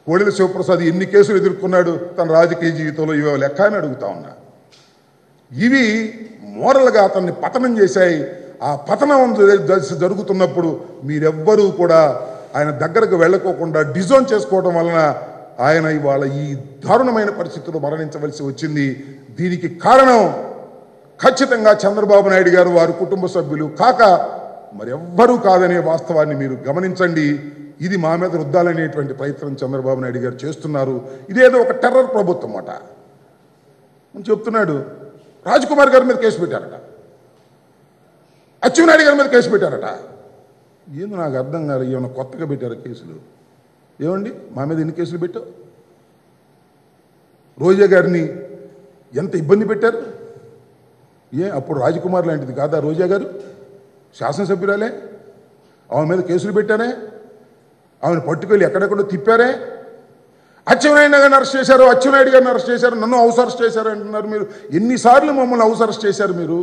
కోడెల శివప్రసాద్ ఎన్ని కేసులు ఎదుర్కొన్నాడు తన రాజకీయ జీవితంలో ఇవో లెక్క అని అడుగుతా ఉన్నా ఇవి మోరల్గా అతన్ని పతనం చేశాయి ఆ పతనం దశ జరుగుతున్నప్పుడు మీరెవ్వరూ కూడా ఆయన దగ్గరకు వెళ్ళకోకుండా డిజోన్ చేసుకోవడం వలన ఆయన ఇవాళ ఈ దారుణమైన పరిస్థితుల్లో మరణించవలసి వచ్చింది దీనికి కారణం ఖచ్చితంగా చంద్రబాబు నాయుడు గారు వారి కుటుంబ సభ్యులు కాక మరెవ్వరూ కాదనే వాస్తవాన్ని మీరు గమనించండి ఇది మా మీద రుద్దాలనేటువంటి ప్రయత్నం చంద్రబాబు నాయుడు గారు చేస్తున్నారు ఇదేదో ఒక టెర్రర్ ప్రభుత్వం అట అని చెప్తున్నాడు రాజ్కుమార్ గారి మీద కేసు పెట్టారట అచ్చెన్నాయుడు గారి మీద కేసు పెట్టారట ఏంది నాకు అర్థం కాదు ఏమైనా కొత్తగా పెట్టారు కేసులు ఏమండి మా మీద ఎన్ని కేసులు పెట్టావు రోజా గారిని ఎంత ఇబ్బంది పెట్టారు ఏ అప్పుడు రాజకుమార్ లాంటిది కాదా రోజా గారు శాసనసభ్యురాలే ఆమె మీద కేసులు పెట్టారే ఆమెను పట్టుకెళ్ళి ఎక్కడెక్కడో తిప్పారే అచ్చెన్నాయుడు గారిని అరెస్ట్ చేశారు అచ్చెన్నాయుడు గారిని అరెస్ట్ చేశారు నన్ను హౌస్ అరెస్ట్ చేశారు అంటున్నారు మీరు ఎన్నిసార్లు మమ్మల్ని హౌస్ అరెస్ట్ చేశారు మీరు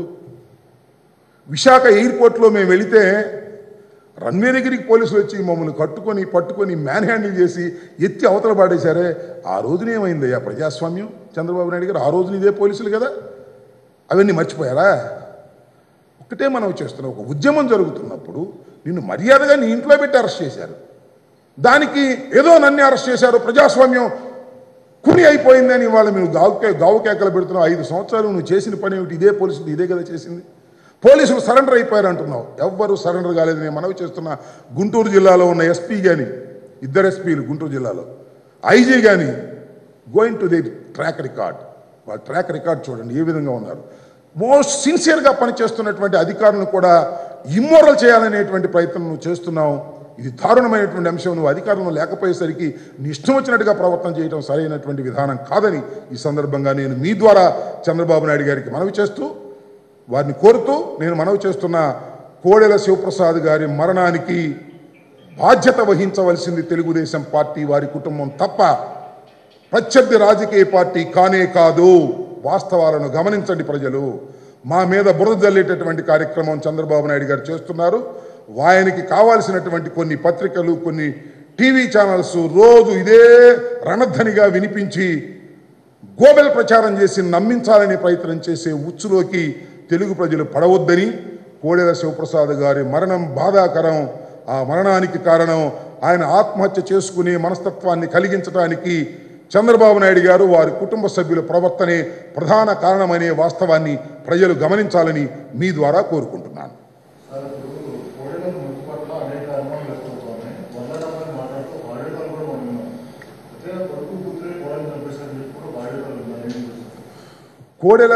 విశాఖ ఎయిర్పోర్ట్లో మేము వెళితే రన్వే దగ్గరికి పోలీసులు వచ్చి మమ్మల్ని కట్టుకొని పట్టుకొని మ్యాన్ హ్యాండిల్ చేసి ఎత్తి అవతల పాడేశారే ఆ రోజున ఏమైందయ్యా ప్రజాస్వామ్యం చంద్రబాబు నాయుడు గారు ఆ రోజున ఇదే పోలీసులు కదా అవన్నీ మర్చిపోయారా ఒకటే మనం చేస్తున్నాం ఒక ఉద్యమం జరుగుతున్నప్పుడు నిన్ను మర్యాదగా నీ ఇంట్లో పెట్టి అరెస్ట్ చేశారు దానికి ఏదో నన్ను అరెస్ట్ చేశారు ప్రజాస్వామ్యం కుని అయిపోయిందని ఇవాళ మేము గావుకే గావు కేకలు పెడుతున్నావు ఐదు సంవత్సరాలు నువ్వు చేసిన పని ఏమిటి ఇదే పోలీసులు ఇదే కదా చేసింది పోలీసులు సరెండర్ అయిపోయారు అంటున్నావు ఎవ్వరు సరెండర్ కాలేదు నేను మనవి చేస్తున్న గుంటూరు జిల్లాలో ఉన్న ఎస్పీ కానీ ఇద్దరు ఎస్పీలు గుంటూరు జిల్లాలో ఐజీ కానీ going to the track record వాళ్ళ ట్రాక్ రికార్డ్ చూడండి ఏ విధంగా ఉన్నారు మోస్ట్ సిన్సియర్గా పనిచేస్తున్నటువంటి అధికారులను కూడా ఇమ్మోరల్ చేయాలనేటువంటి ప్రయత్నం నువ్వు చేస్తున్నావు ఇది దారుణమైనటువంటి అంశం నువ్వు అధికారంలో లేకపోయేసరికి నీ ఇష్టం వచ్చినట్టుగా ప్రవర్తన చేయడం సరైనటువంటి విధానం కాదని ఈ సందర్భంగా నేను మీ ద్వారా చంద్రబాబు నాయుడు గారికి మనవి చేస్తూ వారిని కోరుతూ నేను మనవి చేస్తున్న కోడెల శివప్రసాద్ గారి మరణానికి బాధ్యత వహించవలసింది తెలుగుదేశం పార్టీ వారి కుటుంబం తప్ప ప్రత్యర్థి రాజకీయ పార్టీ కానే కాదు వాస్తవాలను గమనించండి ప్రజలు మా మీద బురద జల్లేటటువంటి కార్యక్రమం చంద్రబాబు నాయుడు గారు చేస్తున్నారు ఆయనకి కావాల్సినటువంటి కొన్ని పత్రికలు కొన్ని టీవీ ఛానల్స్ రోజు ఇదే రణధ్వనిగా వినిపించి గోబెల్ ప్రచారం చేసి నమ్మించాలనే ప్రయత్నం చేసే ఉచ్చులోకి తెలుగు ప్రజలు పడవద్దని కోడెల శివప్రసాద్ గారి మరణం బాధాకరం ఆ మరణానికి కారణం ఆయన ఆత్మహత్య చేసుకునే మనస్తత్వాన్ని కలిగించడానికి చంద్రబాబు నాయుడు గారు వారి కుటుంబ సభ్యుల ప్రవర్తనే ప్రధాన కారణమనే వాస్తవాన్ని ప్రజలు గమనించాలని మీ ద్వారా కోరుకుంటున్నాను సార్ ఇప్పుడు కోడెల మృతి పట్ల అనేక అనుమానాలు వ్యక్తమవుతున్నాయి వందనామని మాట్లాడుతూ బాధ్యతలు కూడా మనం విన్నాం అయితే కొడుకు కూతురే కోడలు చంపేశారని చెప్పి కూడా బాధ్యతలు ఉన్నారు ఏం చేస్తారు కోడెల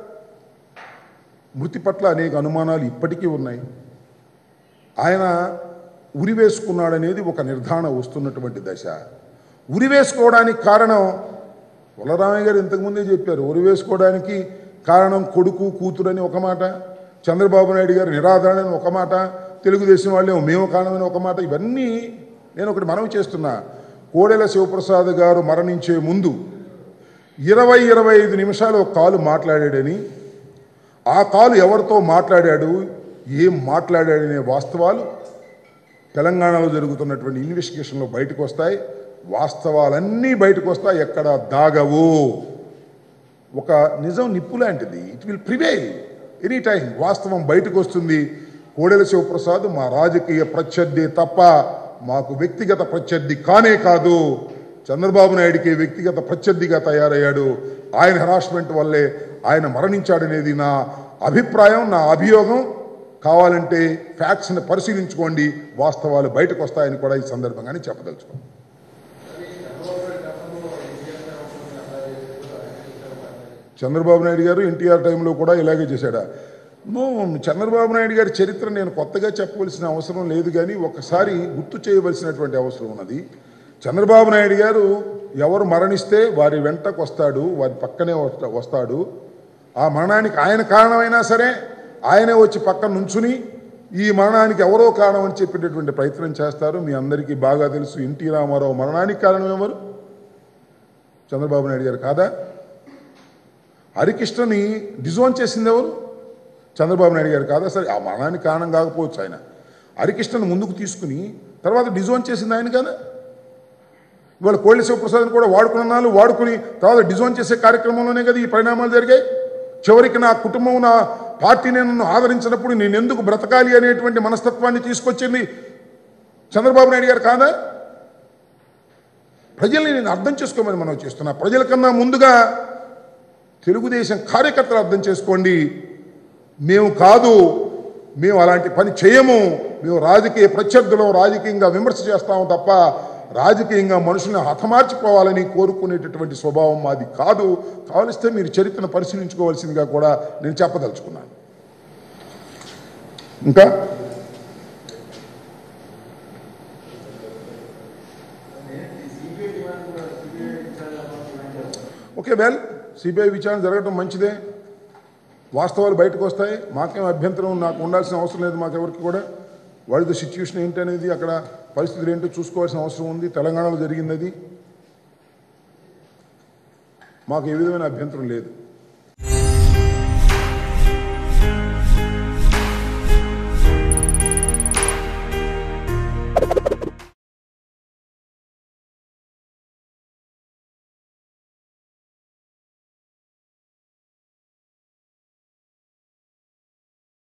మృతి పట్ల అనేక అనుమానాలు ఇప్పటికీ ఉన్నాయి ఆయన ఉరివేసుకున్నాడనేది ఒక నిర్ధారణ వస్తున్నటువంటి దశ ఉరివేసుకోవడానికి కారణం వలరామయ్య గారు ఇంతకుముందే చెప్పారు ఉరివేసుకోవడానికి కారణం కొడుకు కూతురు అని ఒక మాట చంద్రబాబు నాయుడు గారు నిరాదరణ అని ఒక మాట తెలుగుదేశం వాళ్ళే మేము కారణమని ఒక మాట ఇవన్నీ నేను ఒకటి మనవి చేస్తున్నా కోడెల శివప్రసాద్ గారు మరణించే ముందు ఇరవై ఇరవై ఐదు నిమిషాలు ఒక కాలు మాట్లాడాడని ఆ కాలు ఎవరితో మాట్లాడాడు ఏం మాట్లాడాడనే వాస్తవాలు తెలంగాణలో జరుగుతున్నటువంటి ఇన్వెస్టిగేషన్లో బయటకు వస్తాయి వాస్తవాలన్నీ బయటకు వస్తాయి ఎక్కడ దాగవు ఒక నిజం నిప్పు లాంటిది it will prevail any time వాస్తవం బయటకు వస్తుంది కోడెల శివప్రసాద్ మా రాజకీయ ప్రత్యర్థి తప్ప మాకు వ్యక్తిగత ప్రత్యర్థి కానే కాదు చంద్రబాబు నాయుడికి వ్యక్తిగత ప్రత్యర్థిగా తయారయ్యాడు ఆయన హరాస్మెంట్ వల్లే ఆయన మరణించాడనేది నా అభిప్రాయం నా అభియోగం కావాలంటే ఫ్యాక్ట్స్ని పరిశీలించుకోండి వాస్తవాలు బయటకు వస్తాయని కూడా ఈ సందర్భంగానే చెప్పదలుచుకోండి చంద్రబాబు నాయుడు గారు ఎన్టీఆర్ టైంలో కూడా ఇలాగే చేశాడా నో చంద్రబాబు నాయుడు గారి చరిత్ర నేను కొత్తగా చెప్పవలసిన అవసరం లేదు కానీ ఒకసారి గుర్తు చేయవలసినటువంటి అవసరం ఉన్నది చంద్రబాబు నాయుడు గారు ఎవరు మరణిస్తే వారి వెంటకు వస్తాడు వారి పక్కనే వస్తా- వస్తాడు ఆ మరణానికి ఆయన కారణమైనా సరే ఆయనే వచ్చి పక్కన నుంచుని ఈ మరణానికి ఎవరో కారణం అని చెప్పేటటువంటి ప్రయత్నం చేస్తారు మీ అందరికీ బాగా తెలుసు ఎన్టీ రామారావు మరణానికి కారణం ఎవరు చంద్రబాబు నాయుడు గారు కాదా హరికృష్ణని డిజోన్ చేసింది ఎవరు చంద్రబాబు నాయుడు గారు కాదా సరే ఆ మరణానికి కారణం కాకపోవచ్చు ఆయన హరికృష్ణను ముందుకు తీసుకుని తర్వాత డిజోన్ చేసింది ఆయన కదా ఇవాళ కోళ్ళ శివప్రసాద్ని కూడా వాడుకున్నాను వాడుకుని తర్వాత డిజోన్ చేసే కార్యక్రమంలోనే కదా ఈ పరిణామాలు జరిగాయి చివరికి నా కుటుంబం నా పార్టీని నన్ను ఆదరించినప్పుడు నేను ఎందుకు బ్రతకాలి అనేటువంటి మనస్తత్వాన్ని తీసుకొచ్చింది చంద్రబాబు నాయుడు గారు కాదా ప్రజల్ని నేను అర్థం చేసుకోమని మనం చేస్తున్నా ప్రజల కన్నా ముందుగా తెలుగుదేశం కార్యకర్తలు అర్థం చేసుకోండి మేము కాదు మేము అలాంటి పని చేయము మేము రాజకీయ ప్రత్యర్థులం రాజకీయంగా విమర్శ చేస్తాము తప్ప రాజకీయంగా మనుషుల్ని హతమార్చిపోవాలని కోరుకునేటటువంటి స్వభావం మాది కాదు కావలిస్తే మీరు చరిత్రను పరిశీలించుకోవాల్సిందిగా కూడా నేను చెప్పదలుచుకున్నాను ఇంకా ఓకే వెల్ సిబిఐ విచారణ జరగడం మంచిదే వాస్తవాలు బయటకు వస్తాయి మాకేం అభ్యంతరం నాకు ఉండాల్సిన అవసరం లేదు మాకెవరికి కూడా వాడి ద సిచ్యువేషన్ ఏంటి అనేది అక్కడ పరిస్థితులు ఏంటో చూసుకోవాల్సిన అవసరం ఉంది తెలంగాణలో జరిగింది అది మాకు ఏ విధమైన అభ్యంతరం లేదు